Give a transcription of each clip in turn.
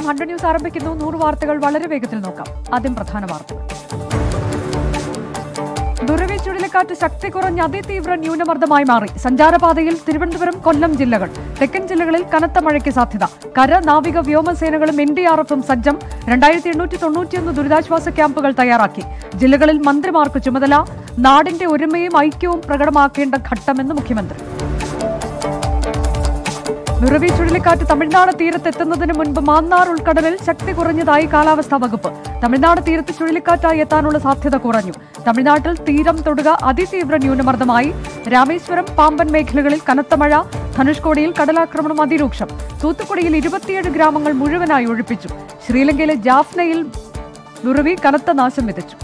നമസ്കാരം hundred news ആരംഭിക്കുന്നു നൂറ് വാർത്തകൾ വളരെ വേഗത്തിൽ നോക്കാം ആദ്യം പ്രധാന വാർത്തകൾ ദുരവി ചുഴലിക്കാറ്റ് ശക്തി കുറഞ്ഞ അതിതീവ്ര ന്യൂനമർദ്ദമായി മാറി സഞ്ചാരപാതയിൽ തിരുവനന്തപുരം കൊല്ലം ജില്ലകൾ തെക്കൻ ജില്ലകളിൽ കനത്ത മഴയ്ക്ക് സാധ്യത കര നാവിക വ്യോമസേനകളും എൻ ഡി ആർ എഫും സജ്ജം രണ്ടായിരത്തി എണ്ണൂറ്റി തൊണ്ണൂറ്റിയൊന്ന് ദുരിതാശ്വാസ ക്യാമ്പുകൾ തയ്യാറാക്കി ജില്ലകളിൽ മന്ത്രിമാർക്ക് ചുമതല നാടിന്റെ ഒരുമയും ഐക്യവും പ്രകടമാക്കേണ്ട ഘട്ടമെന്ന് മുഖ്യമന്ത്രി നിറവി ചുഴലിക്കാറ്റ് തമിഴ്നാട് തീരത്തെത്തുന്നതിന് മുൻപ് മാന്നാർ ഉൾക്കടലിൽ ശക്തി കുറഞ്ഞതായി കാലാവസ്ഥാ വകുപ്പ് തമിഴ്നാട് തീരത്ത് ചുഴലിക്കാറ്റായി എത്താനുള്ള സാധ്യത കുറഞ്ഞു തമിഴ്നാട്ടിൽ തീരം തൊടുക അതിതീവ്ര ന്യൂനമർദ്ദമായി രാമേശ്വരം പാമ്പൻ മേഖലകളിൽ കനത്ത മഴ ധനുഷ്കോടിയിൽ കടലാക്രമണം അതിരൂക്ഷം തൂത്തുക്കുടിയിൽ ഇരുപത്തിയേഴ് ഗ്രാമങ്ങൾ മുഴുവനായി ഒഴിപ്പിച്ചു ശ്രീലങ്കയിലെ ജാഫ്നയിൽ നുറവി കനത്ത നാശം വിതച്ചു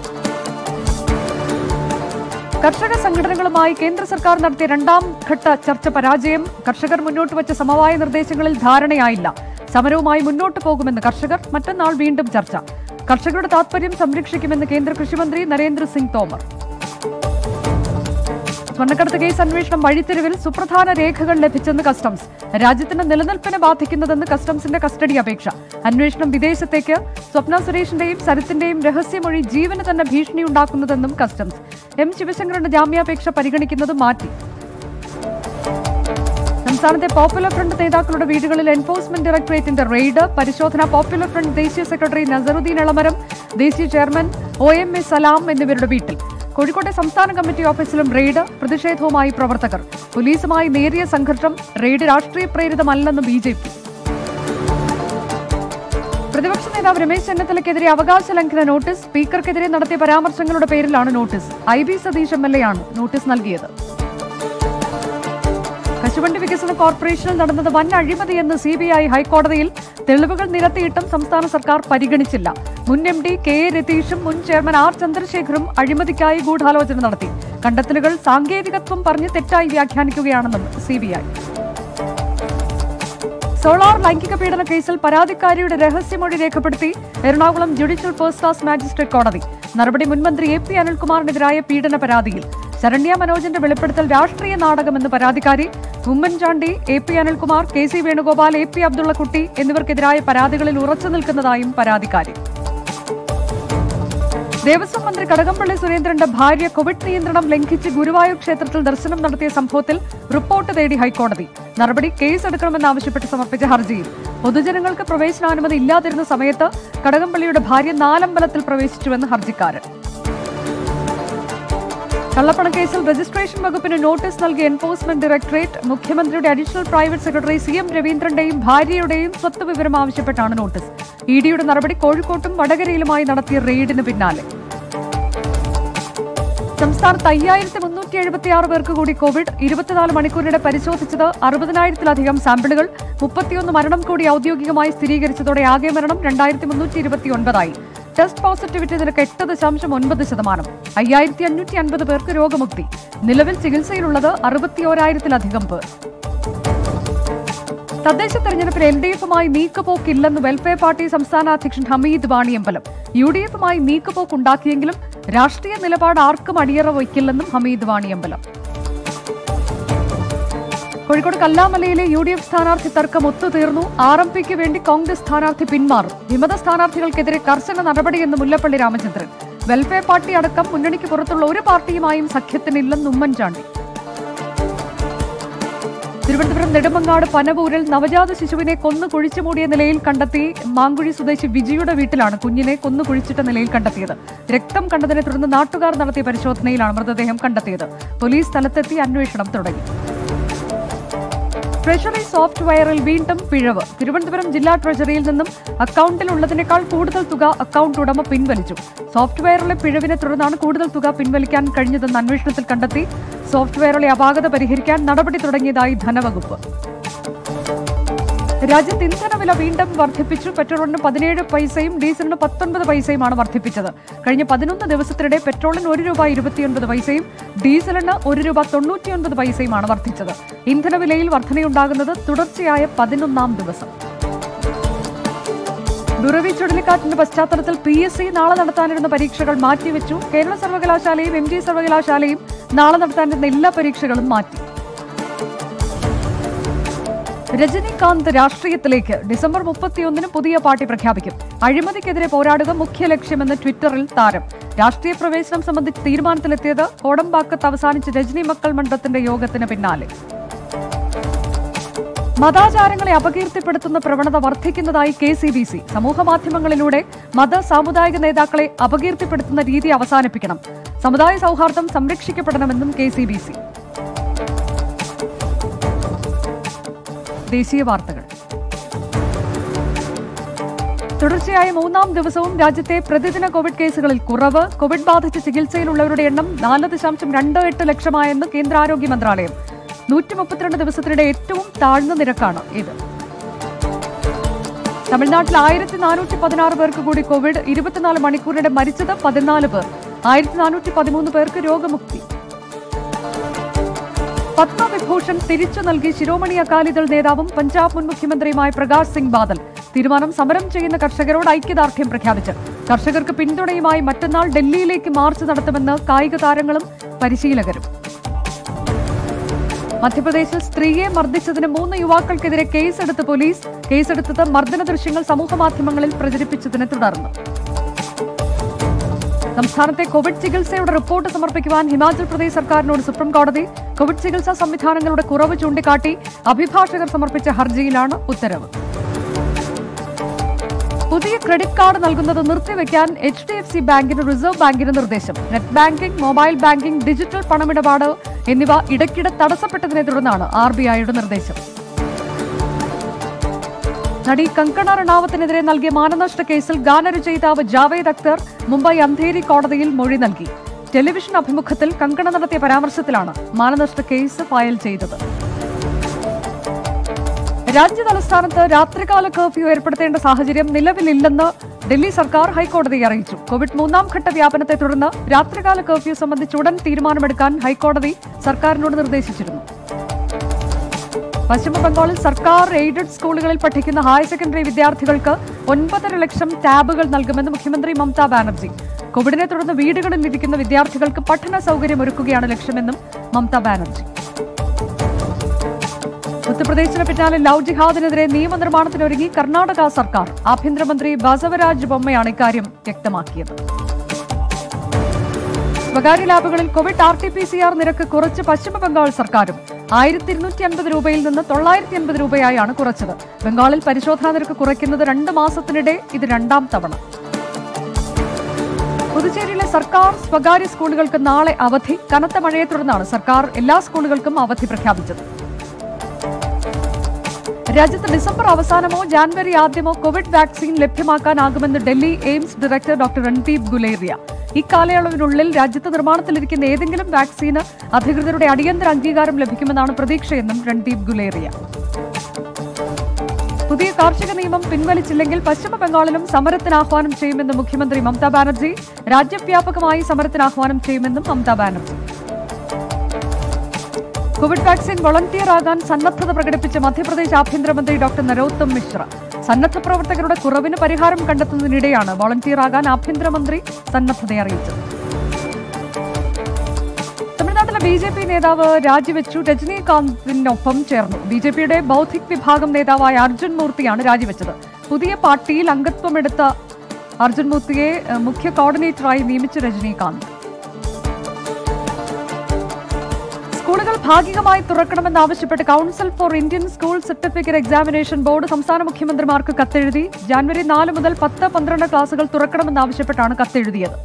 കർഷക സംഘടനകളുമായി കേന്ദ്ര സർക്കാർ നടത്തിയ രണ്ടാം ഘട്ട ചർച്ച പരാജയം കർഷകർ മുന്നോട്ട് വച്ച സമവായ നിർദ്ദേശങ്ങളിൽ ധാരണയായില്ല സമരവുമായി മുന്നോട്ട് പോകുമെന്ന് കർഷകർ മറ്റന്നാൾ വീണ്ടും ചർച്ച കർഷകരുടെ താത്പര്യം സംരക്ഷിക്കുമെന്ന് കേന്ദ്ര കൃഷിമന്ത്രി നരേന്ദ്ര സിംഗ് തോമർ സ്വർണ്ണക്കടത്ത് കേസ് അന്വേഷണം വഴിത്തിരിവിൽ സുപ്രധാന രേഖകൾ ലഭിച്ചെന്ന് കസ്റ്റംസ് രാജ്യത്തിന്റെ നിലനിൽപ്പിനെ ബാധിക്കുന്നതെന്ന് കസ്റ്റംസിന്റെ കസ്റ്റഡി അപേക്ഷ അന്വേഷണം വിദേശത്തേക്ക് സ്വപ്ന സുരേഷിന്റെയും സരിത്തിന്റെയും രഹസ്യമൊഴി ജീവന് തന്നെ ഭീഷണിയുണ്ടാക്കുന്നതെന്നും കസ്റ്റംസ് എം ശിവശങ്കറിന്റെ ജാമ്യാപേക്ഷ പരിഗണിക്കുന്നത് മാറ്റി സംസ്ഥാനത്തെ പോപ്പുലർ ഫ്രണ്ട് നേതാക്കളുടെ വീടുകളിൽ എൻഫോഴ്സ്മെന്റ് ഡയറക്ടറേറ്റിന്റെ റെയ്ഡ് പരിശോധന പോപ്പുലർ ഫ്രണ്ട് ദേശീയ സെക്രട്ടറി നസറുദ്ദീൻ എളമരം ദേശീയ chairman O M A Salam എന്നിവരുടെ വീട്ടിൽ കോഴിക്കോട്ടെ സംസ്ഥാന കമ്മിറ്റി ഓഫീസിലും റെയ്ഡ് പ്രതിഷേധവുമായി പ്രവർത്തകർ പോലീസുമായി നേരിയ സംഘർഷം റെയ്ഡ് രാഷ്ട്രീയ പ്രേരിതമല്ലെന്ന് ബി ജെ പി പ്രതിപക്ഷ നേതാവ് രമേശ് ചെന്നിത്തലയ്ക്കെതിരെ അവകാശ ലംഘന നോട്ടീസ് സ്പീക്കർക്കെതിരെ നടത്തിയ പരാമർശങ്ങളുടെ പേരിലാണ് notice I B Satheesh M L A ആണ് നോട്ടീസ് നൽകിയത് കശുവണ്ടി വികസന കോർപ്പറേഷനിൽ നടന്നത് വൻ അഴിമതിയെന്ന് സി ബി ഐ ഹൈക്കോടതിയിൽ തെളിവുകൾ നിരത്തിയിട്ടും സംസ്ഥാന സർക്കാർ പരിഗണിച്ചില്ല മുൻ എം ഡി കെ എ രതീഷും മുൻ ചെയർമാൻ ആർ ചന്ദ്രശേഖറും അഴിമതിക്കായി ഗൂഢാലോചന നടത്തി കണ്ടെത്തലുകൾ സാങ്കേതികത്വം പറഞ്ഞ് തെറ്റായി വ്യാഖ്യാനിക്കുകയാണെന്നും സി ബി ഐ സോളാർ ലൈംഗിക പീഡന കേസിൽ പരാതിക്കാരിയുടെ രഹസ്യമൊഴി രേഖപ്പെടുത്തി Ernakulam judicial first class magistrate കോടതി നടപടി മുൻമന്ത്രി എ പി അനിൽകുമാറിനെതിരായ പീഡന പരാതിയിൽ ശരണ്യ മനോജന്റെ വെളിപ്പെടുത്തൽ രാഷ്ട്രീയ നാടകമെന്ന് പരാതിക്കാരി Oommen Chandy A P Anilkumar K C Venugopal A P Abdullakutty എന്നിവർക്കെതിരായ പരാതികളിൽ ഉറച്ചു നിൽക്കുന്നതായും പരാതിക്കാരി ദേവസ്വം മന്ത്രി കടകംപള്ളി സുരേന്ദ്രന്റെ ഭാര്യ കോവിഡ് നിയന്ത്രണം ലംഘിച്ച് ഗുരുവായൂർ ക്ഷേത്രത്തിൽ ദർശനം നടത്തിയ സംഭവത്തിൽ റിപ്പോർട്ട് തേടി ഹൈക്കോടതി നടപടി കേസെടുക്കണമെന്നാവശ്യപ്പെട്ട് സമർപ്പിച്ച ഹർജിയിൽ പൊതുജനങ്ങൾക്ക് പ്രവേശനാനുമതി ഇല്ലാതിരുന്ന സമയത്ത് കടകംപള്ളിയുടെ ഭാര്യ നാലമ്പലത്തിൽ പ്രവേശിച്ചുവെന്ന് ഹർജിക്കാരൻ കള്ളപ്പണക്കേസിൽ രജിസ്ട്രേഷൻ വകുപ്പിന് നോട്ടീസ് നൽകിയ എൻഫോഴ്സ്മെന്റ് ഡയറക്ടറേറ്റ് മുഖ്യമന്ത്രിയുടെ additional private secretary C M രവീന്ദ്രന്റെയും ഭാര്യയുടെയും സ്വത്ത് വിവരം ആവശ്യപ്പെട്ടാണ് നോട്ടീസ് ഇ ഡിയുടെ നടപടി കോഴിക്കോട്ടും വടകരയിലുമായി നടത്തിയ റെയ്ഡിന് പിന്നാലെ സംസ്ഥാനത്ത് അയ്യായിരത്തി മുന്നൂറ്റി എഴുപത്തി ആറ് പേർക്ക് കൂടി കോവിഡ് ഇരുപത്തിനാല് മണിക്കൂറിനിടെ പരിശോധിച്ചത് അറുപതിനായിരത്തിലധികം സാമ്പിളുകൾ മുപ്പത്തിയൊന്ന് മരണം കൂടി ഔദ്യോഗികമായി സ്ഥിരീകരിച്ചതോടെ ആകെ മരണം രണ്ടായിരത്തി മുന്നൂറ്റി ഇരുപത്തി ഒൻപതായി ടെസ്റ്റ് പോസിറ്റിവിറ്റി നിരക്ക് എട്ട് ദശാംശം ഒൻപത് ശതമാനം അയ്യായിരത്തി അഞ്ഞൂറ്റി അൻപത് പേർക്ക് രോഗമുക്തി നിലവിൽ ചികിത്സയിലുള്ളത് അറുപത്തിയോരായിരത്തിലധികം പേർ തദ്ദേശ തെരഞ്ഞെടുപ്പിൽ എൽ ഡി എഫുമായി നീക്കുപോക്കില്ലെന്ന് വെൽഫെയർ പാർട്ടി സംസ്ഥാന അധ്യക്ഷൻ ഹമീദ് വാണിയമ്പലം യു ഡി എഫുമായി നീക്കുപോക്ക് ഉണ്ടാക്കിയെങ്കിലും രാഷ്ട്രീയ നിലപാട് ആർക്കും അടിയറ വയ്ക്കില്ലെന്നും ഹമീദ് വാണിയമ്പലം കോഴിക്കോട് കല്ലാമലയിലെ യു ഡി എഫ് സ്ഥാനാർത്ഥി തർക്കം ഒത്തുതീർന്നു ആർ എം പിക്ക് വേണ്ടി കോൺഗ്രസ് സ്ഥാനാർത്ഥി പിന്മാറും വിമത സ്ഥാനാർത്ഥികൾക്കെതിരെ കർശന നടപടിയെന്ന് മുല്ലപ്പള്ളി രാമചന്ദ്രൻ വെൽഫെയർ പാർട്ടി അടക്കം മുന്നണിക്ക് പുറത്തുള്ള ഒരു പാർട്ടിയുമായും സഖ്യത്തിനില്ലെന്ന് ഉമ്മൻചാണ്ടി തിരുവനന്തപുരം നെടുമങ്ങാട് പനവൂരിൽ നവജാത ശിശുവിനെ കൊന്നു കുഴിച്ചുമൂടിയ നിലയിൽ കണ്ടെത്തി മാങ്കുഴി സ്വദേശി വിജിയുടെ വീട്ടിലാണ് കുഞ്ഞിനെ കൊന്നു കുഴിച്ചിട്ട നിലയിൽ കണ്ടെത്തിയത് രക്തം കണ്ടതിനെ തുടർന്ന് നാട്ടുകാർ നടത്തിയ പരിശോധനയിലാണ് മൃതദേഹം കണ്ടെത്തിയത് പോലീസ് സ്ഥലത്തെത്തി അന്വേഷണം തുടങ്ങി ട്രഷറി സോഫ്റ്റ്വെയറിൽ വീണ്ടും പിഴവ് തിരുവനന്തപുരം ജില്ലാ ട്രഷറിയിൽ നിന്നും അക്കൗണ്ടിൽ ഉള്ളതിനേക്കാൾ കൂടുതൽ തുക അക്കൗണ്ട് ഉടമ പിൻവലിച്ചു സോഫ്റ്റ്വെയറിലെ പിഴവിനെ തുടർന്നാണ് കൂടുതൽ തുക പിൻവലിക്കാൻ കഴിഞ്ഞതെന്ന് അന്വേഷണത്തിൽ കണ്ടെത്തി സോഫ്റ്റ്വെയറിലെ അപാകത പരിഹരിക്കാൻ നടപടി തുടങ്ങിയതായി ധനവകുപ്പ് രാജ്യത്ത് ഇന്ധനവില വീണ്ടും വർദ്ധിപ്പിച്ചു പെട്രോളിന് പതിനേഴ് പൈസയും ഡീസലിന് പത്തൊൻപത് പൈസയുമാണ് വർദ്ധിപ്പിച്ചത് കഴിഞ്ഞ പതിനൊന്ന് ദിവസത്തിനിടെ പെട്രോളിന് ഒരു രൂപ ഇരുപത്തിയൊൻപത് പൈസയും ഡീസലിന് ഒരു രൂപ തൊണ്ണൂറ്റിയൊൻപത് പൈസയുമാണ് വർദ്ധിച്ചത് ഇന്ധനവിലയിൽ വർധനയുണ്ടാകുന്നത് തുടർച്ചയായ പതിനൊന്നാം ദിവസം ബുറവി ചുഴലിക്കാറ്റിന്റെ പശ്ചാത്തലത്തിൽ പി എസ് സി നാളെ നടത്താനിരുന്ന പരീക്ഷകൾ മാറ്റിവെച്ചു കേരള സർവകലാശാലയും എം ജി സർവകലാശാലയും നാളെ നടത്താനിരുന്ന എല്ലാ പരീക്ഷകളും മാറ്റി രജനീകാന്ത് രാഷ്ട്രീയത്തിലേക്ക് ഡിസംബർ മുപ്പത്തിയൊന്നിന് പുതിയ പാർട്ടി പ്രഖ്യാപിക്കും അഴിമതിക്കെതിരെ പോരാടുക മുഖ്യ ലക്ഷ്യമെന്ന് ട്വിറ്ററിൽ താരം രാഷ്ട്രീയ പ്രവേശനം സംബന്ധിച്ച് തീരുമാനത്തിലെത്തിയത് കോടമ്പാക്കത്ത് അവസാനിച്ച രജനി മക്കൾ മണ്ഡലത്തിന്റെ യോഗത്തിന് പിന്നാലെ മതാചാരങ്ങളെ അപകീർത്തിപ്പെടുത്തുന്ന പ്രവണത വർദ്ധിക്കുന്നതായി കെ സി ബി സി സമൂഹമാധ്യമങ്ങളിലൂടെ മത സാമുദായിക നേതാക്കളെ അപകീർത്തിപ്പെടുത്തുന്ന രീതി അവസാനിപ്പിക്കണം സമുദായ സൗഹാർദ്ദം സംരക്ഷിക്കപ്പെടണമെന്നും കെ സി ബി സി ദേശീയ വാർത്തകൾ തുടർച്ചയായ മൂന്നാം ദിവസവും രാജ്യത്തെ പ്രതിദിന കോവിഡ് കേസുകളിൽ കുറവ് കോവിഡ് ബാധിച്ച് ചികിത്സയിലുള്ളവരുടെ എണ്ണം നാല് ദശാംശം രണ്ട് എട്ട് ലക്ഷമായെന്ന് കേന്ദ്ര ആരോഗ്യ മന്ത്രാലയം നൂറ്റി മുപ്പത്തിരണ്ട് ദിവസത്തിനിടെ ഏറ്റവും താഴ്ന്ന നിരക്കാണ് ഇത് തമിഴ്നാട്ടിൽ ആയിരത്തി നാനൂറ്റി പതിനാറ് പേർക്ക് കൂടി കോവിഡ് ഇരുപത്തിനാല് മണിക്കൂറിനിടെ മരിച്ചത് പതിനാല് പേർ ആയിരത്തി നാനൂറ്റി പതിമൂന്ന് പേർക്ക് രോഗമുക്തി പത്മവിഭൂഷൺ തിരിച്ചു നൽകി ശിരോമണി അകാലിദൾ നേതാവും പഞ്ചാബ് മുൻ മുഖ്യമന്ത്രിയുമായ പ്രകാശ് സിംഗ് ബാദൽ തീരുമാനം സമരം ചെയ്യുന്ന കർഷകരോട് ഐക്യദാർഢ്യം പ്രഖ്യാപിച്ച് കർഷകർക്ക് പിന്തുണയുമായി മറ്റന്നാൾ ഡൽഹിയിലേക്ക് മാർച്ച് നടത്തുമെന്ന് കായിക താരങ്ങളും പരിശീലകരും മധ്യപ്രദേശിൽ സ്ത്രീയെ മർദ്ദിച്ചതിന് മൂന്ന് യുവാക്കൾക്കെതിരെ കേസെടുത്ത് പോലീസ് കേസെടുത്തത് മർദ്ദന ദൃശ്യങ്ങൾ സമൂഹമാധ്യമങ്ങളിൽ പ്രചരിപ്പിച്ചതിനെ തുടർന്ന് സംസ്ഥാനത്തെ കോവിഡ് ചികിത്സയുടെ റിപ്പോർട്ട് സമർപ്പിക്കുവാൻ ഹിമാചൽ പ്രദേശ് സർക്കാരിനോട് സുപ്രീം കോടതി കോവിഡ് ചികിത്സാ സംവിധാനങ്ങളുടെ കുറവ് ചൂണ്ടിക്കാട്ടി അഭിഭാഷകർ സമർപ്പിച്ച ഹർജിയിലാണ് ഉത്തരവ് പുതിയ ക്രെഡിറ്റ് കാർഡ് നൽകുന്നത് നിർത്തിവെക്കാൻ എച്ച് ഡി എഫ് സി ബാങ്കിന് റിസർവ് ബാങ്കിന് നിർദ്ദേശം net banking mobile banking digital പണമിടപാട് എന്നിവ ഇടയ്ക്കിടെ തടസ്സപ്പെട്ടതിനെ തുടർന്നാണ് ആർ ബി ഐയുടെ നിർദ്ദേശം നടി കങ്കണ റണാവത്തിനെതിരെ നൽകിയ മാനനഷ്ട കേസിൽ ഗാനരചയിതാവ് ജാവേദ് അക്തർ മുംബൈ അന്ധേരി കോടതിയിൽ മൊഴി നൽകി ടെലിവിഷൻ അഭിമുഖത്തിൽ കങ്കണ നടത്തിയ പരാമർശത്തിലാണ് മാനനഷ്ട കേസ് ഫയൽ ചെയ്തത് രാജ്യ തലസ്ഥാനത്ത് രാത്രികാല കർഫ്യൂ ഏർപ്പെടുത്തേണ്ട സാഹചര്യം നിലവിലില്ലെന്ന് ഡൽഹി സർക്കാർ ഹൈക്കോടതിയെ അറിയിച്ചു കോവിഡ് മൂന്നാം ഘട്ട വ്യാപനത്തെ തുടർന്ന് രാത്രികാല കർഫ്യൂ സംബന്ധിച്ച് ഉടൻ തീരുമാനമെടുക്കാൻ ഹൈക്കോടതി സർക്കാരിനോട് നിർദ്ദേശിച്ചിരുന്നു പശ്ചിമ ബംഗാളിൽ സർക്കാർ എയ്ഡഡ് സ്കൂളുകളിൽ പഠിക്കുന്ന ഹയർ സെക്കൻഡറി വിദ്യാർത്ഥികൾക്ക് ഒൻപതര ലക്ഷം ടാബുകൾ നൽകുമെന്ന് മുഖ്യമന്ത്രി മമതാ ബാനർജി കോവിഡിനെ തുടർന്ന് വീടുകളിൽ ഇരിക്കുന്ന വിദ്യാർത്ഥികൾക്ക് പഠന സൗകര്യം ഒരുക്കുകയാണ് ലക്ഷ്യമെന്നും മമതാ ബാനർജി ഉത്തർപ്രദേശിന് പിന്നാലെ ലവ് ജിഹാദിനെതിരെ നിയമനിർമ്മാണത്തിനൊരുങ്ങി കർണാടക സർക്കാർ ആഭ്യന്തരമന്ത്രി ബസവരാജ് ബൊമ്മയാണ് ഇക്കാര്യം വ്യക്തമാക്കിയത് സ്വകാര്യ ലാബുകളിൽ Covid R T P C R നിരക്ക് കുറച്ച് പശ്ചിമ ബംഗാൾ സർക്കാരും ആയിരത്തി ഇരുന്നൂറ്റി അൻപത് രൂപയിൽ നിന്ന് തൊള്ളായിരത്തി അൻപത് രൂപയായാണ് കുറച്ചത് ബംഗാളിൽ പരിശോധനാ നിരക്ക് കുറയ്ക്കുന്നത് രണ്ട് മാസത്തിനിടെ ഇത് രണ്ടാം തവണ പുതുച്ചേരിയിലെ സർക്കാർ സ്വകാര്യ സ്കൂളുകൾക്ക് നാളെ അവധി കനത്ത മഴയെ തുടർന്നാണ് സർക്കാർ എല്ലാ സ്കൂളുകൾക്കും അവധി പ്രഖ്യാപിച്ചത് രാജ്യത്ത് ഡിസംബർ അവസാനമോ ജാനുവരി ആദ്യമോ കോവിഡ് വാക്സിൻ ലഭ്യമാക്കാനാകുമെന്ന് Delhi AIIMS director doctor Randeep Guleria ഇക്കാലയളവിനുള്ളിൽ രാജ്യത്ത് നിർമ്മാണത്തിലിരിക്കുന്ന ഏതെങ്കിലും വാക്സിന് അധികൃതരുടെ അടിയന്തര അംഗീകാരം ലഭിക്കുമെന്നാണ് പ്രതീക്ഷയെന്നും രൺദീപ് ഗുലേറിയ പുതിയ കാർഷിക നിയമം പിൻവലിച്ചില്ലെങ്കിൽ പശ്ചിമ ബംഗാളിലും സമരത്തിന് ആഹ്വാനം ചെയ്യുമെന്ന് മുഖ്യമന്ത്രി മമതാ ബാനർജി രാജ്യവ്യാപകമായി സമരത്തിന് ആഹ്വാനം ചെയ്യുമെന്നും Mamata Banerjee Covid vaccine volunteer ആകാൻ സന്നദ്ധത പ്രകടിപ്പിച്ച മധ്യപ്രദേശ് ആഭ്യന്തരമന്ത്രി ഡോക്ടർ നരോത്തം മിശ്ര സന്നദ്ധ പ്രവർത്തകരുടെ കുറവിന് പരിഹാരം കണ്ടെത്തുന്നതിനിടെയാണ് വോളണ്ടിയർ ആകാൻ ആഭ്യന്തരമന്ത്രി സന്നദ്ധത അറിയിച്ചത് തമിഴ്നാട്ടിലെ ബി ജെ പി നേതാവ് രാജിവെച്ചു രജനീകാന്തിനൊപ്പം ചേർന്നു ബി ജെ പിയുടെ ബൗദ്ധിക് വിഭാഗം നേതാവായ അർജുൻ മൂർത്തിയാണ് രാജിവെച്ചത് പുതിയ പാർട്ടിയിൽ അംഗത്വമെടുത്ത അർജുൻ മൂർത്തിയെ ഏഹ്, മുഖ്യ കോർഡിനേറ്ററായി നിയമിച്ചു രജനീകാന്ത് സ്കൂളുകൾ ഭാഗികമായി തുറക്കണമെന്നാവശ്യപ്പെട്ട് council for Indian school certificate examination board സംസ്ഥാന മുഖ്യമന്ത്രിമാർക്ക് കത്തെഴുതി ജാനുവരി നാല് മുതൽ പത്ത് പന്ത്രണ്ട് ക്ലാസുകൾ തുറക്കണമെന്നാവശ്യപ്പെട്ടാണ് കത്തെഴുതിയത്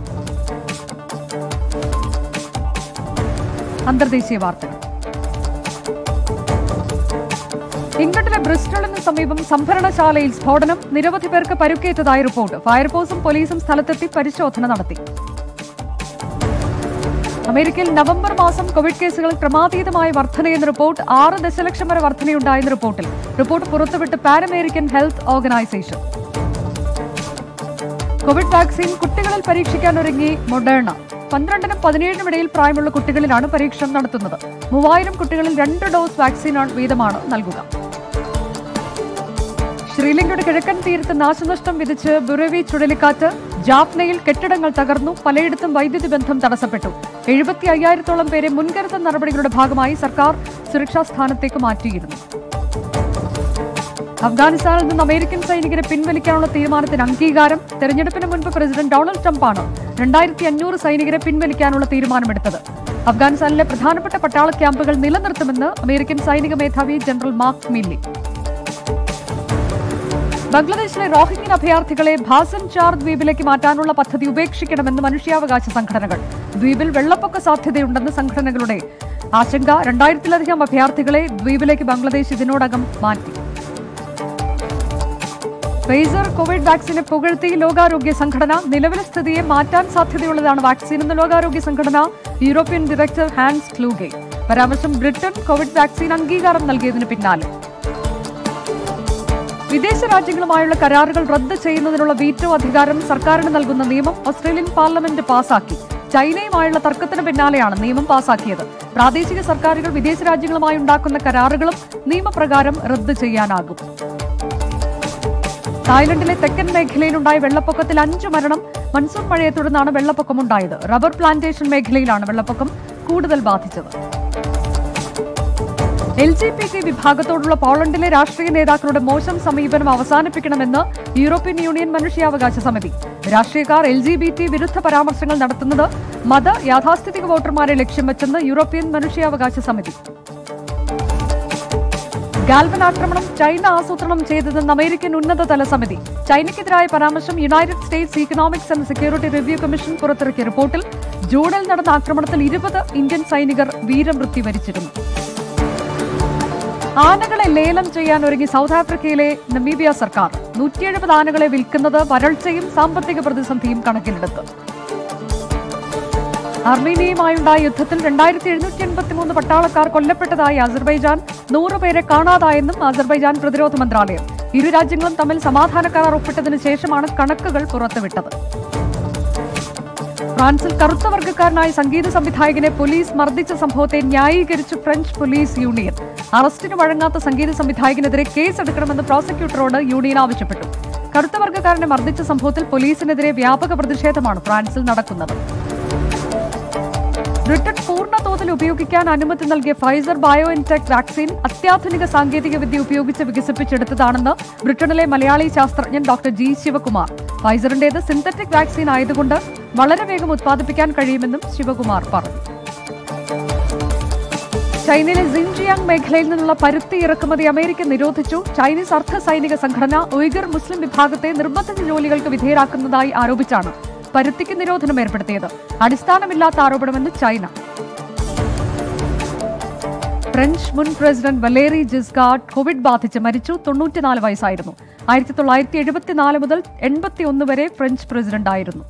അന്തർദേശീയ വാർത്തകൾ ഇംഗ്ലണ്ടിലെ ബ്രിസ്റ്റളിന് സമീപം സംഭരണശാലയിൽ സ്ഫോടനം നിരവധി പേർക്ക് പരുക്കേറ്റതായി റിപ്പോർട്ട് ഫയർഫോഴ്സും പോലീസും സ്ഥലത്തെത്തി പരിശോധന നടത്തി അമേരിക്കയിൽ നവംബർ മാസം കോവിഡ് കേസുകളിൽ ക്രമാതീതമായ വർധനയെന്ന റിപ്പോർട്ട് ആറ് ദശലക്ഷം വരെ വർധനയുണ്ടായെന്ന റിപ്പോർട്ടിൽ റിപ്പോർട്ട് പുറത്തുവിട്ട് Pan American health organization Covid vaccine കുട്ടികളിൽ പരീക്ഷിക്കാൻ ഒരുങ്ങി മൊഡേണ പന്ത്രണ്ടിനും പതിനേഴിനും ഇടയിൽ പ്രായമുള്ള കുട്ടികളിലാണ് പരീക്ഷണം നടത്തുന്നത് മൂവായിരം കുട്ടികളിൽ രണ്ട് ഡോസ് വാക്സിനാണ് വീതമാണ് നൽകുക ശ്രീലങ്കയുടെ കിഴക്കൻ തീരത്ത് നാശനഷ്ടം വിധിച്ച് ബുറവി ചുഴലിക്കാറ്റ് ജാഫ്നയിൽ കെട്ടിടങ്ങൾ തകർന്നു പലയിടത്തും വൈദ്യുതി ബന്ധം തടസ്സപ്പെട്ടു എഴുപത്തി അയ്യായിരത്തോളം പേരെ മുൻകരുതൽ നടപടികളുടെ ഭാഗമായി സർക്കാർ സുരക്ഷാ സ്ഥാനത്തേക്ക് മാറ്റിയിരുന്നു അഫ്ഗാനിസ്ഥാനിൽ നിന്ന് അമേരിക്കൻ സൈനികരെ പിൻവലിക്കാനുള്ള തീരുമാനത്തിന് അംഗീകാരം തെരഞ്ഞെടുപ്പിന് മുൻപ് പ്രസിഡന്റ് ഡൊണാൾഡ് ട്രംപാണ് രണ്ടായിരത്തി അഞ്ഞൂറ് സൈനികരെ പിൻവലിക്കാനുള്ള തീരുമാനമെടുത്തത് അഫ്ഗാനിസ്ഥാനിലെ പ്രധാനപ്പെട്ട പട്ടാള ക്യാമ്പുകൾ നിലനിർത്തുമെന്ന് അമേരിക്കൻ സൈനിക മേധാവി ജനറൽ മാർക്ക് മില്ലി ബംഗ്ലാദേശിലെ റോഹിംഗ്യൻ അഭയാർത്ഥികളെ ഭാസൻ ചാർ ദ്വീപിലേക്ക് മാറ്റാനുള്ള പദ്ധതി ഉപേക്ഷിക്കണമെന്ന് മനുഷ്യാവകാശ സംഘടനകൾ ദ്വീപിൽ വെള്ളപ്പൊക്ക സാധ്യതയുണ്ടെന്ന് സംഘടനകളുടെ ആശങ്ക രണ്ടായിരത്തിലധികം അഭയാർത്ഥികളെ ദ്വീപിലേക്ക് ബംഗ്ലാദേശ് ഇതിനോടകം മാറ്റി ഫെയ്സർ കോവിഡ് വാക്സിനെ പുകഴ്ത്തി ലോകാരോഗ്യ സംഘടന നിലവിലെ സ്ഥിതിയെ മാറ്റാൻ സാധ്യതയുള്ളതാണ് വാക്സിൻ എന്ന് ലോകാരോഗ്യ സംഘടന യൂറോപ്യൻ ഡയറക്ടർ ഹാൻസ് ക്ലൂഗെ പരാമർശം ബ്രിട്ടൻ കോവിഡ് വാക്സിൻ അംഗീകാരം നൽകിയതിന് പിന്നാലെ വിദേശ രാജ്യങ്ങളുമായുള്ള കരാറുകൾ റദ്ദ് ചെയ്യുന്നതിനുള്ള വീറ്റോ അധികാരം സർക്കാരിന് നൽകുന്ന നിയമം ഓസ്ട്രേലിയൻ പാർലമെന്റ് പാസാക്കി ചൈനയുമായുള്ള തർക്കത്തിന് പിന്നാലെയാണ് നിയമം പാസാക്കിയത് പ്രാദേശിക സർക്കാരുകൾ വിദേശ രാജ്യങ്ങളുമായി ഉണ്ടാക്കുന്ന കരാറുകളും നിയമപ്രകാരം റദ്ദ് ചെയ്യാനാകും തായ്ലൻഡിലെ തെക്കൻ മേഖലയിലുണ്ടായ വെള്ളപ്പൊക്കത്തിൽ അഞ്ചു മരണം മൺസൂൺ മഴയെ തുടർന്നാണ് വെള്ളപ്പൊക്കമുണ്ടായത് റബ്ബർ പ്ലാന്റേഷൻ മേഖലയിലാണ് വെള്ളപ്പൊക്കം കൂടുതൽ ബാധിച്ചത് എൽ ജി പി ടി വിഭാഗത്തോടുള്ള പോളണ്ടിലെ രാഷ്ട്രീയ നേതാക്കളുടെ മോശം സമീപനം അവസാനിപ്പിക്കണമെന്ന് യൂറോപ്യൻ യൂണിയൻ മനുഷ്യാവകാശ സമിതി രാഷ്ട്രീയക്കാർ എൽ ജി ബി ടി വിരുദ്ധ പരാമർശങ്ങൾ നടത്തുന്നത് മത യാഥാസ്ഥിതിക വോട്ടർമാരെ ലക്ഷ്യം വെച്ചെന്ന് യൂറോപ്യൻ മനുഷ്യാവകാശ സമിതി ഗാൽവൻ ആക്രമണം ചൈന ആസൂത്രണം ചെയ്തതെന്ന് അമേരിക്കൻ ഉന്നതതല സമിതി ചൈനയ്ക്കെതിരായ പരാമർശം United States economics and security review commission പുറത്തിറക്കിയ റിപ്പോർട്ടിൽ ജൂണിൽ നടന്ന ആക്രമണത്തിൽ ഇരുപത് ഇന്ത്യൻ സൈനികർ വീരമൃത്യു വരിച്ചിരുന്നു ആനകളെ ലേലം ചെയ്യാൻ ഒരുങ്ങി സൗത്ത് ആഫ്രിക്കയിലെ നമീബിയ സർക്കാർ നൂറ്റി എഴുപത് ആനകളെ വിൽക്കുന്നത് വരൾച്ചയും സാമ്പത്തിക പ്രതിസന്ധിയും കണക്കിലെടുത്ത് അർമേനിയയുമായുണ്ടായ യുദ്ധത്തിൽ രണ്ടായിരത്തി എഴുന്നൂറ്റി എൺപത്തിമൂന്ന് പട്ടാളക്കാർ കൊല്ലപ്പെട്ടതായി അസർബൈജാൻ നൂറുപേരെ കാണാതായെന്നും അസർബൈജാൻ പ്രതിരോധ മന്ത്രാലയം ഇരു രാജ്യങ്ങളും തമ്മിൽ സമാധാന കരാർ ഒപ്പിട്ടതിനു ശേഷമാണ് കണക്കുകൾ പുറത്തുവിട്ടത് ഫ്രാൻസിൽ കറുത്ത വർഗ്ഗക്കാരനായ സംഗീത സംവിധായകനെ പോലീസ് മർദ്ദിച്ച സംഭവത്തെ ന്യായീകരിച്ചു ഫ്രഞ്ച് പോലീസ് യൂണിയൻ അറസ്റ്റിന് വഴങ്ങാത്ത സംഗീത സംവിധായകനെതിരെ കേസെടുക്കണമെന്ന് പ്രോസിക്യൂട്ടറോട് യൂണിയൻ ആവശ്യപ്പെട്ടു കറുത്ത വർഗ്ഗക്കാരനെ മർദ്ദിച്ച സംഭവത്തിൽ പോലീസിനെതിരെ വ്യാപക പ്രതിഷേധമാണ് ഫ്രാൻസിൽ നടക്കുന്നത് ബ്രിട്ടൻ പൂർണ്ണ തോതിൽ ഉപയോഗിക്കാൻ അനുമതി നൽകിയ ഫൈസർ ബയോ ഇൻടെക് വാക്സിൻ അത്യാധുനിക സാങ്കേതിക വിദ്യ ഉപയോഗിച്ച് വികസിപ്പിച്ചെടുത്തതാണെന്ന് ബ്രിട്ടനിലെ മലയാളി ശാസ്ത്രജ്ഞൻ ഡോക്ടർ ജി ശിവകുമാർ ഫൈസറിന്റേത് സിന്തറ്റിക് വാക്സിൻ ആയതുകൊണ്ട് വളരെ വേഗം ഉത്പാദിപ്പിക്കാൻ കഴിയുമെന്നും ശിവകുമാർ പറഞ്ഞു ചൈനയിലെ സിൻജിയാങ് മേഖലയിൽ നിന്നുള്ള പരുത്തി ഇറക്കുമതി അമേരിക്ക നിരോധിച്ചു ചൈനീസ് അർദ്ധ സൈനിക സംഘടന ഉയ്ഗർ മുസ്ലിം വിഭാഗത്തെ നിർബന്ധിത ജോലികൾക്ക് വിധേയരാക്കുന്നതായി ആരോപിച്ചാണ് പരുത്തിക്ക് നിരോധനം ഏർപ്പെടുത്തിയത് അടിസ്ഥാനമില്ലാത്ത ആരോപണമെന്ന് ചൈന ഫ്രഞ്ച് മുൻ പ്രസിഡന്റ് വലേറി ജിസ്ഗാർഡ് കോവിഡ് ബാധിച്ച് മരിച്ചു തൊണ്ണൂറ്റിനാല് വയസ്സായിരുന്നു ആയിരത്തി തൊള്ളായിരത്തി എഴുപത്തിനാല് മുതൽ എൺപത്തിയൊന്ന് വരെ ഫ്രഞ്ച് പ്രസിഡന്റായിരുന്നു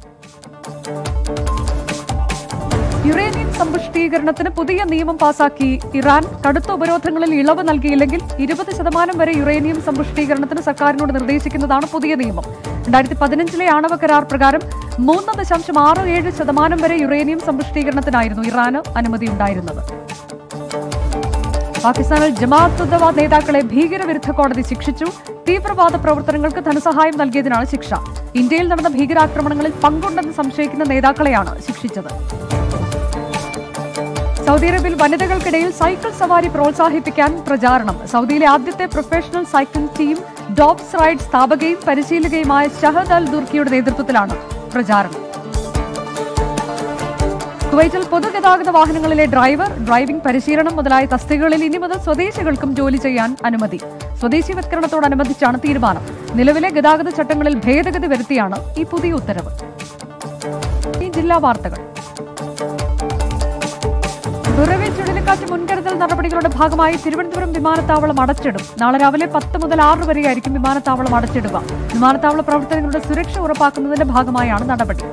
യുറേനിയം സമ്പുഷ്ടീകരണത്തിന് പുതിയ നിയമം പാസാക്കി ഇറാൻ കടുത്ത ഉപരോധങ്ങളിൽ ഇളവ് നൽകിയില്ലെങ്കിൽ ഇരുപത് ശതമാനം വരെ യുറേനിയം സമ്പുഷ്ടീകരണത്തിന് സർക്കാരിനോട് നിർദ്ദേശിക്കുന്നതാണ് പുതിയ നിയമം രണ്ടായിരത്തി പതിനഞ്ചിലെ ആണവ കരാർ പ്രകാരം മൂന്ന് ദശാംശം ആറ് ഏഴ് ശതമാനം വരെ യുറേനിയം സമ്പുഷ്ടീകരണത്തിനായിരുന്നു ഇറാന് അനുമതിയുണ്ടായിരുന്നത് പാകിസ്ഥാനിൽ ജമാഅത്ത് ഉദ്ദവ നേതാക്കളെ ഭീകരവിരുദ്ധ കോടതി ശിക്ഷിച്ചു തീവ്രവാദ പ്രവർത്തനങ്ങൾക്ക് ധനസഹായം നൽകിയതിനാണ് ശിക്ഷ ഇന്ത്യയിൽ നടന്ന ഭീകരാക്രമണങ്ങളിൽ പങ്കുണ്ടെന്ന് സംശയിക്കുന്ന നേതാക്കളെയാണ് ശിക്ഷിച്ചത് സൗദി അറേബ്യയിൽ വനിതകൾക്കിടയിൽ സൈക്കിൾ സവാരി പ്രോത്സാഹിപ്പിക്കാൻ പ്രചാരണം സൗദിയിലെ ആദ്യത്തെ professional cycling team Dobbs Ride സ്ഥാപകയും പരിശീലകയുമായ ഷഹദ് അൽ ദുർക്കിയുടെ നേതൃത്വത്തിലാണ് പ്രചാരണം കുവൈറ്റിൽ പൊതുഗതാഗത വാഹനങ്ങളിലെ ഡ്രൈവർ ഡ്രൈവിംഗ് പരിശീലനം മുതലായ തസ്തികകളിൽ ഇനി മുതൽ സ്വദേശികൾക്കും ജോലി ചെയ്യാൻ അനുമതി സ്വദേശിവത്കരണത്തോടനുബന്ധിച്ചാണ് തീരുമാനം നിലവിലെ ഗതാഗത ചട്ടങ്ങളിൽ ഭേദഗതി വരുത്തിയാണ് ഈ പുതിയ ഉത്തരവ് ഈ ജില്ലാ വാർത്തകൾ ബുറവി ചുഴലിക്കാറ്റ് മുൻകരുതൽ നടപടികളുടെ ഭാഗമായി തിരുവനന്തപുരം വിമാനത്താവളം അടച്ചിടും നാളെ രാവിലെ പത്ത് മുതൽ ആറ് വരെയായിരിക്കും വിമാനത്താവളം അടച്ചിടുക വിമാനത്താവള പ്രവർത്തനങ്ങളുടെ സുരക്ഷ ഉറപ്പാക്കുന്നതിന്റെ ഭാഗമായാണ് നടപടി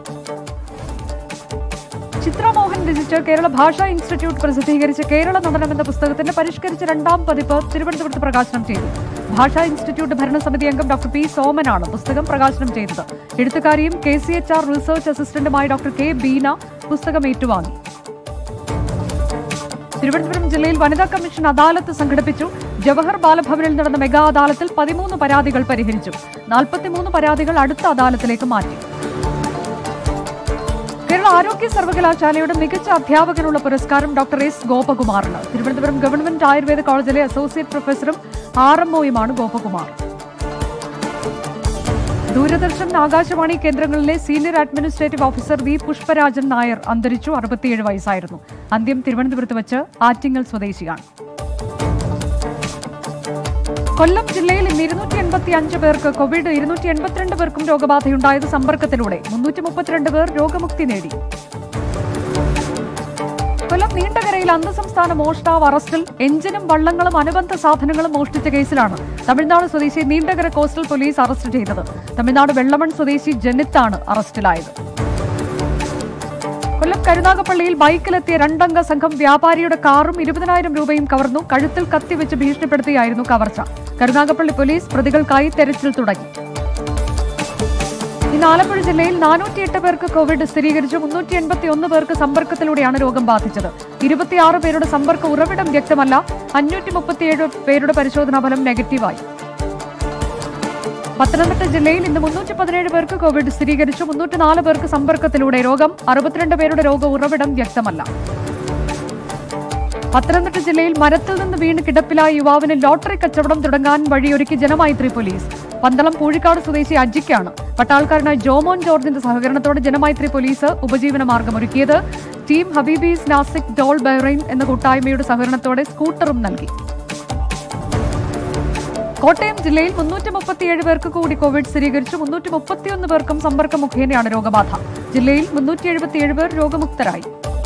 ചിത്ര മോഹൻ രചിച്ച് കേരള ഭാഷാ ഇൻസ്റ്റിറ്റ്യൂട്ട് പ്രസിദ്ധീകരിച്ച കേരള നടനം എന്ന പുസ്തകത്തിന്റെ പരിഷ്കരിച്ച രണ്ടാം പതിപ്പ് തിരുവനന്തപുരത്ത് പ്രകാശനം ചെയ്തു ഭാഷാ ഇൻസ്റ്റിറ്റ്യൂട്ട് ഭരണസമിതി അംഗം ഡോക്ടർ പി സോമനാണ് പുസ്തകം പ്രകാശനം ചെയ്തത് എഴുത്തുകാരിയും K C H R research അസിസ്റ്റന്റുമായ ഡോക്ടർ കെ ബീന പുസ്തകം ഏറ്റുവാങ്ങി തിരുവനന്തപുരം ജില്ലയിൽ വനിതാ കമ്മീഷൻ അദാലത്ത് സംഘടിപ്പിച്ചു ജവഹർ ബാലഭവനിൽ നടന്ന മെഗാ അദാലത്തിൽ പതിമൂന്ന് പരാതികൾ പരിഹരിച്ചു നാൽപ്പത്തിമൂന്ന് പരാതികൾ അടുത്ത അദാലത്തിലേക്ക് മാറ്റി കേരള ആരോഗ്യ സർവകലാശാലയുടെ മികച്ച അധ്യാപകനുള്ള പുരസ്കാരം ഡോക്ടർ എസ് ഗോപകുമാറിന് തിരുവനന്തപുരം ഗവൺമെന്റ് ആയുർവേദ കോളേജിലെ അസോസിയേറ്റ് പ്രൊഫസറും ആർ എംഒയുമാണ് ഗോപകുമാർ ദൂരദർശൻ ആകാശവാണി കേന്ദ്രങ്ങളിലെ senior administrative officer V Pushparajan Nair അന്തരിച്ചു അറുപത്തിയേഴ് വയസ്സായിരുന്നു അന്ത്യം തിരുവനന്തപുരത്ത് വെച്ച് ആറ്റിങ്ങൽ സ്വദേശിയാണ് കൊല്ലം ജില്ലയിൽ ഇന്ന് ഇരുന്നൂറ്റി എൺപത്തി അഞ്ച് പേർക്ക് കോവിഡ് ഇരുന്നൂറ്റി എൺപത്തിരണ്ട് പേർക്കും രോഗബാധയുണ്ടായത് സമ്പർക്കത്തിലൂടെ മുന്നൂറ്റി മുപ്പത്തിരണ്ട് പേർ രോഗമുക്തി നേടി കൊല്ലം നീണ്ടകരയിൽ അന്തസംസ്ഥാന മോഷ്ടാവ് അറസ്റ്റിൽ എഞ്ചിനും വള്ളങ്ങളും അനുബന്ധ സാധനങ്ങളും മോഷ്ടിച്ച കേസിലാണ് തമിഴ്നാട് സ്വദേശി നീണ്ടകര കോസ്റ്റൽ പോലീസ് അറസ്റ്റ് ചെയ്തത് തമിഴ്നാട് വെള്ളമൺ സ്വദേശി ജനിത്താണ് അറസ്റ്റിലായത് കൊല്ലം കരുനാഗപ്പള്ളിയിൽ ബൈക്കിലെത്തിയ രണ്ടംഗ സംഘം വ്യാപാരിയുടെ കാറും ഇരുപതിനായിരം രൂപയും കവർന്നു കഴുത്തിൽ കത്തിവെച്ച് ഭീഷണിപ്പെടുത്തിയായിരുന്നു കവർച്ച കരുനാഗപ്പള്ളി പോലീസ് പ്രതികൾക്കായി തെരച്ചിൽ തുടങ്ങി ഇന്ന് ആലപ്പുഴ ജില്ലയിൽ നാനൂറ്റിയെട്ട് പേർക്ക് കോവിഡ് സ്ഥിരീകരിച്ചു മുന്നൂറ്റി എൺപത്തി ഒന്ന് പേർക്ക് സമ്പർക്കത്തിലൂടെയാണ് രോഗം ബാധിച്ചത് ഇരുപത്തിയാറ് പേരുടെ സമ്പർക്ക ഉറവിടം വ്യക്തമല്ല അഞ്ഞൂറ്റി മുപ്പത്തിയേഴ് പേരുടെ പരിശോധനാ ഫലം നെഗറ്റീവായി പത്തനംതിട്ട ജില്ലയിൽ ഇന്ന് മുന്നൂറ്റി പതിനേഴ് പേർക്ക് കോവിഡ് സ്ഥിരീകരിച്ചു മുന്നൂറ്റിനാല് പേർക്ക് സമ്പർക്കത്തിലൂടെ രോഗം അറുപത്തിരണ്ട് പേരുടെ രോഗ ഉറവിടം വ്യക്തമല്ല പത്തനംതിട്ട ജില്ലയിൽ മരത്തിൽ നിന്ന് വീണ് കിടപ്പിലായ യുവാവിന് ലോട്ടറി കച്ചവടം തുടങ്ങാൻ വഴിയൊരുക്കി ജനമൈത്രി പോലീസ് പന്തളം പൂഴിക്കാട് സ്വദേശി അജിക്കാണ് പട്ടാൾക്കാരനായ ജോമോൻ ജോർജിന്റെ സഹകരണത്തോടെ ജനമൈത്രി പോലീസ് ഉപജീവന മാർഗമൊരുക്കിയത് team Habibis Nashik dhol Bahrain എന്ന കൂട്ടായ്മയുടെ സഹകരണത്തോടെ സ്കൂട്ടറും നൽകി കോട്ടയം ജില്ലയിൽ മുന്നൂറ്റി മുപ്പത്തിയേഴ് പേർക്ക് കൂടി കോവിഡ് സ്ഥിരീകരിച്ചു മുന്നൂറ്റി മുപ്പത്തിയൊന്ന് പേർക്കും സമ്പർക്കം മുഖേനയാണ് രോഗബാധ ജില്ലയിൽ മുന്നൂറ്റി എഴുപത്തിയേഴ് പേർ രോഗമുക്തരായി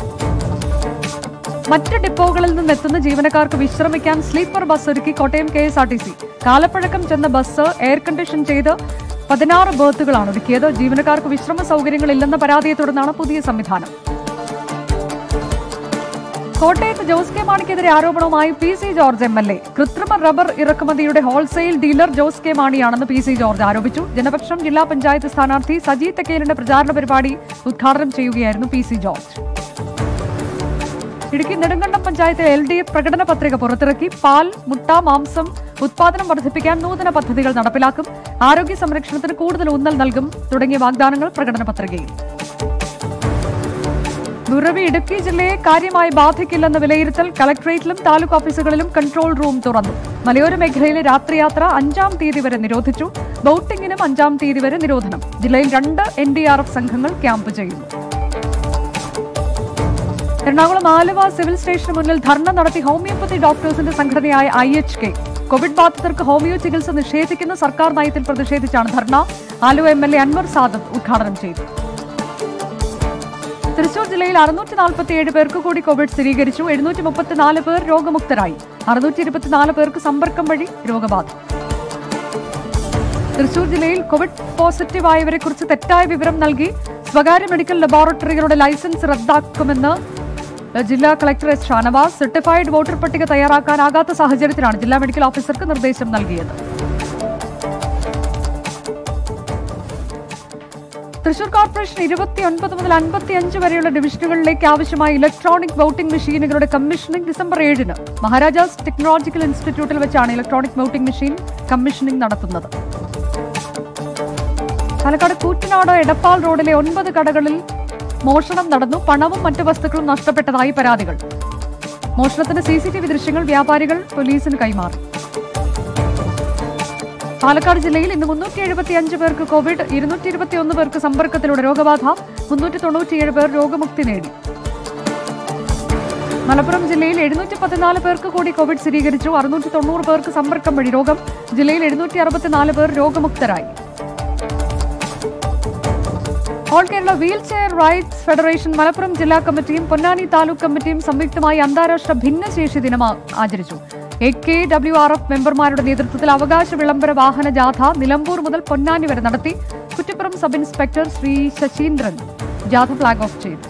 മറ്റ് ഡിപ്പോകളിൽ നിന്നെത്തുന്ന ജീവനക്കാർക്ക് വിശ്രമിക്കാൻ സ്ലീപ്പർ ബസ് ഒരുക്കി Kottayam K S R T C കാലപ്പഴക്കം ചെന്ന ബസ് എയർ കണ്ടീഷൻ ചെയ്ത് പതിനാറ് ബർത്തുകളാണ് ഒരുക്കിയത് ജീവനക്കാർക്ക് വിശ്രമ സൗകര്യങ്ങളില്ലെന്ന പരാതിയെ തുടർന്നാണ് പുതിയ സംവിധാനം കോട്ടയത്ത് ജോസ് കെ മാണിക്കെതിരെ ആരോപണവുമായി P C George M L A കൃത്രിമ റബ്ബർ ഇറക്കുമതിയുടെ ഹോൾസെയിൽ ഡീലർ ജോസ് കെ മാണിയാണെന്ന് പി സി ജോർജ് ആരോപിച്ചു ജനപക്ഷം ജില്ലാ പഞ്ചായത്ത് സ്ഥാനാർത്ഥി സജി തെക്കേലിന്റെ പ്രചാരണ പരിപാടി ഉദ്ഘാടനം ചെയ്യുകയായിരുന്നു പി സി ജോർജ് ഇടുക്കി നെടുങ്കണ്ടം പഞ്ചായത്തിൽ എൽ ഡി എഫ് പ്രകടന പത്രിക പുറത്തിറക്കി പാൽ മുട്ട മാംസം ഉത്പാദനം വർദ്ധിപ്പിക്കാൻ നൂതന പദ്ധതികൾ നടപ്പിലാക്കും ആരോഗ്യ സംരക്ഷണത്തിന് കൂടുതൽ ഊന്നൽ നൽകും തുടങ്ങിയ വാഗ്ദാനങ്ങൾ പ്രകടന പത്രികയിൽ ദുരവി ഇടുക്കി ജില്ലയെ കാര്യമായി ബാധിക്കില്ലെന്ന വിലയിരുത്തൽ കളക്ടറേറ്റിലും താലൂക്ക് ഓഫീസുകളിലും കൺട്രോൾ റൂം തുറന്നു മലയോര മേഖലയിലെ രാത്രിയാത്ര അഞ്ചാം തീയതി വരെ നിരോധിച്ചു ബോട്ടിംഗിനും അഞ്ചാം തീയതി വരെ നിരോധനം ജില്ലയിൽ രണ്ട് എൻ ഡി ആർ എഫ് സംഘങ്ങൾ ക്യാമ്പ് ചെയ്യുന്നു എറണാകുളം ആലുവ സിവിൽ സ്റ്റേഷന് മുന്നിൽ ധർണ നടത്തി ഹോമിയോപ്പതി ഡോക്ടേഴ്സിന്റെ സംഘടനയായ ഐ എച്ച് കെ കോവിഡ് ബാധിതർക്ക് ഹോമിയോ ചികിത്സ നിഷേധിക്കുന്ന സർക്കാർ നയത്തിൽ പ്രതിഷേധിച്ചാണ് dharna Aluva M L A Anwar Sadath ഉദ്ഘാടനം ചെയ്തു തൃശൂർ ജില്ലയിൽ അറുന്നൂറ്റി നാൽപ്പത്തിയേഴ് പേർക്ക് കൂടി കോവിഡ് സ്ഥിരീകരിച്ചു എഴുന്നൂറ്റി മുപ്പത്തിനാല് പേർ രോഗമുക്തരായി അറുന്നൂറ്റി ഇരുപത്തിനാല് പേർക്ക് സമ്പർക്കം വഴി രോഗബാധ തൃശൂർ ജില്ലയിൽ കോവിഡ് പോസിറ്റീവ് ആയവരെ കുറിച്ച് തെറ്റായ വിവരം നൽകി സ്വകാര്യ മെഡിക്കൽ ലബോറട്ടറികളുടെ ലൈസൻസ് റദ്ദാക്കുമെന്ന് ജില്ലാ collector S Shanavas certified voter പട്ടിക തയ്യാറാക്കാനാകാത്ത സാഹചര്യത്തിലാണ് ജില്ലാ മെഡിക്കൽ ഓഫീസർക്ക് നിർദ്ദേശം നൽകിയത് തൃശൂർ കോർപ്പറേഷൻ ഇരുപത്തിയൊൻപത് മുതൽ അൻപത്തിയഞ്ച് വരെയുള്ള ഡിവിഷനുകളിലേക്ക് ആവശ്യമായ ഇലക്ട്രോണിക് വോട്ടിംഗ് മെഷീനുകളുടെ കമ്മീഷനിംഗ് ഡിസംബർ ഏഴിന് മഹാരാജാസ് ടെക്നോളജിക്കൽ ഇൻസ്റ്റിറ്റ്യൂട്ടിൽ വെച്ചാണ് ഇലക്ട്രോണിക് വോട്ടിംഗ് മെഷീൻ കമ്മീഷനിംഗ് നടത്തുന്നത് പാലക്കാട് കൂറ്റനാട് എടപ്പാൾ റോഡിലെ ഒൻപത് കടകളിൽ മോഷണം നടന്നു പണവും മറ്റു വസ്തുക്കളും നഷ്ടപ്പെട്ടതായി പരാതികൾ മോഷണത്തിന്റെ സി സി ടി വി ദൃശ്യങ്ങൾ വ്യാപാരികൾ പോലീസിന് കൈമാറി പാലക്കാട് ജില്ലയിൽ ഇന്ന് മുന്നൂറ്റി എഴുപത്തിയഞ്ച് പേർക്ക് കോവിഡ് ഇരുന്നൂറ്റി ഇരുപത്തിയൊന്ന് പേർക്ക് സമ്പർക്കത്തിലൂടെ രോഗബാധ മുന്നൂറ്റി തൊണ്ണൂറ്റിയേഴ് പേർ രോഗമുക്തി നേടി മലപ്പുറം ജില്ലയിൽ എഴുന്നൂറ്റി പതിനാല് പേർക്ക് കൂടി കോവിഡ് സ്ഥിരീകരിച്ചു അറുന്നൂറ്റി തൊണ്ണൂറ് പേർക്ക് സമ്പർക്കം വഴി രോഗം ജില്ലയിൽ എഴുന്നൂറ്റി അറുപത്തിനാല് പേർ രോഗമുക്തരായി all Kerala wheelchair rights federation Malappuram ജില്ലാ കമ്മിറ്റിയും പൊന്നാനി താലൂക്ക് കമ്മിറ്റിയും സംയുക്തമായി അന്താരാഷ്ട്ര ഭിന്നശേഷി ദിനം ആ- ആചരിച്ചു A K W R F മെമ്പർമാരുടെ നേതൃത്വത്തിൽ അവകാശ വിളംബര വാഹന ജാഥ നിലമ്പൂർ മുതൽ പൊന്നാനി വരെ നടത്തി കുറ്റിപ്പുറം സബ് ഇൻസ്പെക്ടർ ശ്രീ ശശീന്ദ്രൻ ജാഥ ഫ്ളാഗ് ഓഫ് ചെയ്തു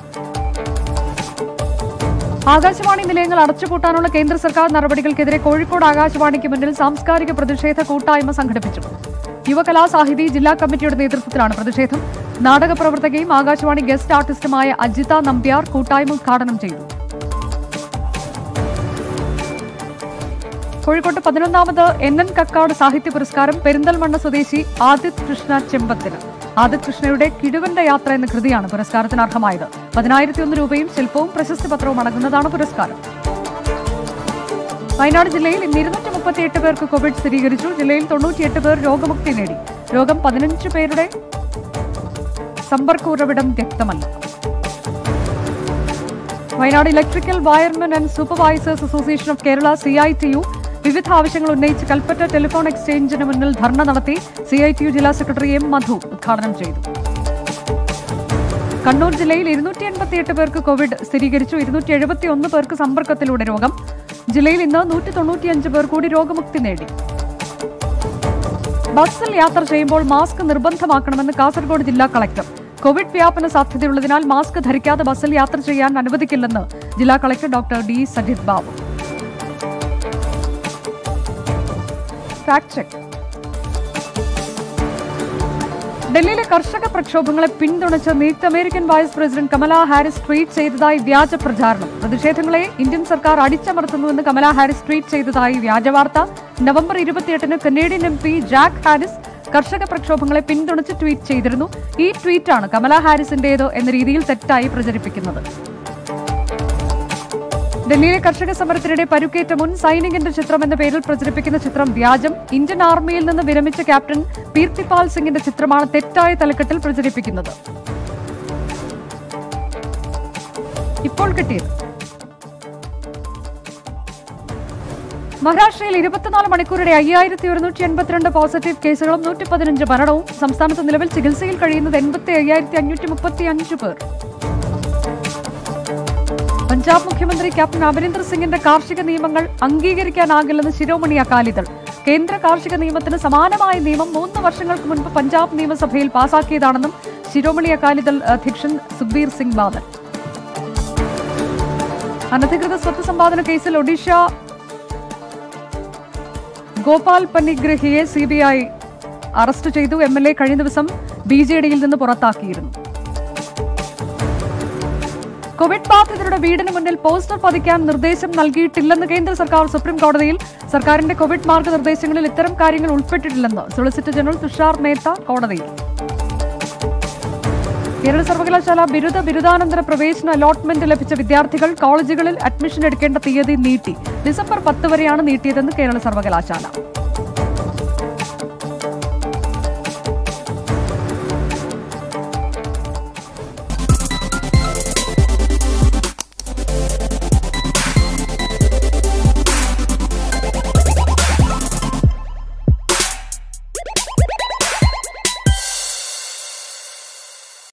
ആകാശവാണി നിലയങ്ങൾ അടച്ചുപൂട്ടാനുള്ള കേന്ദ്ര സർക്കാർ നടപടികൾക്കെതിരെ കോഴിക്കോട് ആകാശവാണിക്ക് മുന്നിൽ സാംസ്കാരിക പ്രതിഷേധ കൂട്ടായ്മ സംഘടിപ്പിച്ചു യുവകലാസാഹിതി ജില്ലാ കമ്മിറ്റിയുടെ നേതൃത്വത്തിലാണ് പ്രതിഷേധം നാടക പ്രവർത്തകയും ആകാശവാണി ഗസ്റ്റ് ആർട്ടിസ്റ്റുമായ അജിത നമ്പ്യാർ കൂട്ടായ്മ ഉദ്ഘാടനം ചെയ്തു കോഴിക്കോട്ട് പതിനൊന്നാമത് എൻ എൻ കക്കാട് സാഹിത്യ പുരസ്കാരം പെരിന്തൽമണ്ണ സ്വദേശി ആദിത് കൃഷ്ണ ചെമ്പത്തിന് ആദിത് കൃഷ്ണയുടെ കിടുവന്റെ യാത്ര എന്ന കൃതിയാണ് പുരസ്കാരത്തിന് അർഹമായത് പതിനായിരത്തി ഒന്ന് രൂപയും ശില്പവും പ്രശസ്തി പത്രവും അടങ്ങുന്നതാണ് പുരസ്കാരം വയനാട് ജില്ലയിൽ ഇന്ന് ഇരുന്നൂറ്റി മുപ്പത്തിയെട്ട് പേർക്ക് കോവിഡ് സ്ഥിരീകരിച്ചു ജില്ലയിൽ തൊണ്ണൂറ്റിയെട്ട് പേർ രോഗമുക്തി നേടി രോഗം പതിനഞ്ച് പേരുടെ സമ്പർക്ക ഉറവിടം വ്യക്തമല്ല Wayanad electrical wiremen and supervisors association of Kerala C I T U വിവിധ ആവശ്യങ്ങൾ ഉന്നയിച്ച് കൽപ്പറ്റ ടെലിഫോൺ എക്സ്ചേഞ്ചിന് മുന്നിൽ ധർണ നടത്തി സി ഐ ടി യു ജില്ലാ സെക്രട്ടറി എം മധു ഉദ്ഘാടനം ചെയ്തു കണ്ണൂർ ജില്ലയിൽ ഇരുന്നൂറ്റി എൺപത്തിയെട്ട് പേർക്ക് കോവിഡ് സ്ഥിരീകരിച്ചു ഇരുന്നൂറ്റി എഴുപത്തി ഒന്ന് പേർക്ക് സമ്പർക്കത്തിലൂടെ രോഗം ജില്ലയിൽ ഇന്ന് നൂറ്റി തൊണ്ണൂറ്റിയഞ്ച് പേർ കൂടി രോഗമുക്തി നേടി ബസ്സിൽ യാത്ര ചെയ്യുമ്പോൾ മാസ്ക് നിർബന്ധമാക്കണമെന്ന് കാസർഗോഡ് ജില്ലാ കളക്ടർ കോവിഡ് വ്യാപന സാധ്യതയുള്ളതിനാൽ മാസ്ക് ധരിക്കാതെ ബസ്സിൽ യാത്ര ചെയ്യാൻ അനുവദിക്കില്ലെന്ന് ജില്ലാ കളക്ടർ doctor D Sajith Babu fact check ഡൽഹിയിലെ കർഷക പ്രക്ഷോഭങ്ങളെ പിന്തുണച്ച് നിയുക്ത American vice president Kamala Harris tweet ചെയ്തതായി വ്യാജ പ്രചാരണം പ്രതിഷേധങ്ങളെ ഇന്ത്യൻ സർക്കാർ അടിച്ചമർത്തുന്നുവെന്ന് കമല ഹാരിസ് ട്വീറ്റ് ചെയ്തതായി വ്യാജവാർത്ത നവംബർ ഇരുപത്തിയെട്ടിന് Canadian M P Jack Harris കർഷക പ്രക്ഷോഭങ്ങളെ പിന്തുണച്ച് ട്വീറ്റ് ചെയ്തിരുന്നു ഈ ട്വീറ്റാണ് കമല ഹാരിസിന്റേത് എന്ന രീതിയിൽ തെറ്റായി പ്രചരിപ്പിക്കുന്നത് ഡൽഹിയിലെ കർഷക സമരത്തിനിടെ പരുക്കേറ്റ മുൻ സൈനികന്റെ ചിത്രം എന്ന പേരിൽ പ്രചരിപ്പിക്കുന്ന ചിത്രം വ്യാജം ഇന്ത്യൻ ആർമിയിൽ നിന്ന് വിരമിച്ച ക്യാപ്റ്റൻ പീർത്തിപാൽ സിംഗിന്റെ ചിത്രമാണ് തെറ്റായ തലക്കെട്ടിൽ പ്രചരിപ്പിക്കുന്നത് ഇപ്പോൾ കിട്ടിയത് മഹാരാഷ്ട്രയിൽ ഇരുപത്തിനാല് മണിക്കൂറിടെ അയ്യായിരത്തി ഒരുന്നൂറ്റി എൺപത്തിരണ്ട് പോസിറ്റീവ് കേസുകളും നൂറ്റി പതിനഞ്ച് മരണവും സംസ്ഥാനത്ത് നിലവിൽ ചികിത്സയിൽ കഴിയുന്നത് എൺപത്തി അയ്യായിരത്തി അഞ്ഞൂറ്റി മുപ്പത്തി അഞ്ച് പേർ പഞ്ചാബ് മുഖ്യമന്ത്രി ക്യാപ്റ്റൻ അമരീന്ദർ സിംഗിന്റെ കാർഷിക നിയമങ്ങൾ അംഗീകരിക്കാനാകില്ലെന്ന് ശിരോമണി അകാലിദൾ കേന്ദ്ര കാർഷിക നിയമത്തിന് സമാനമായ നിയമം മൂന്ന് വർഷങ്ങൾക്ക് മുൻപ് പഞ്ചാബ് നിയമസഭയിൽ പാസാക്കിയതാണെന്നും ശിരോമണി അകാലിദൾ അധ്യക്ഷൻ സുഖ്ബീർ സിംഗ് ബാദൽ അനധികൃത സ്വത്ത് സമ്പാദന കേസിൽ ഒഡീഷ ഗോപാൽ പന്നിഗ്രഹിയെ സി ബി ഐ അറസ്റ്റ് ചെയ്തു എം എൽ എ കഴിഞ്ഞ ദിവസം ബി ജെ ഡിയിൽ നിന്ന് പുറത്താക്കിയിരുന്നു കോവിഡ് ബാധിതരുടെ വീടിന് മുന്നിൽ പോസ്റ്റർ പതിക്കാൻ നിർദ്ദേശം നൽകിയിട്ടില്ലെന്ന് കേന്ദ്ര സർക്കാർ സുപ്രീം കോടതിയിൽ സർക്കാരിന്റെ കോവിഡ് മാർഗനിർദ്ദേശങ്ങളിൽ ഇത്തരം കാര്യങ്ങൾ ഉൾപ്പെട്ടിട്ടില്ലെന്ന് സോളിസിറ്റർ ജനറൽ തുഷാർ മേത്ത കോടതിയിൽ കേരള സർവകലാശാല ബിരുദ ബിരുദാനന്തര പ്രവേശന അലോട്ട്മെന്റ് ലഭിച്ച വിദ്യാർത്ഥികൾ കോളേജുകളിൽ അഡ്മിഷൻ എടുക്കേണ്ട തീയതി നീട്ടി ഡിസംബർ പത്ത് വരെയാണ് നീട്ടിയതെന്ന് കേരള സർവകലാശാല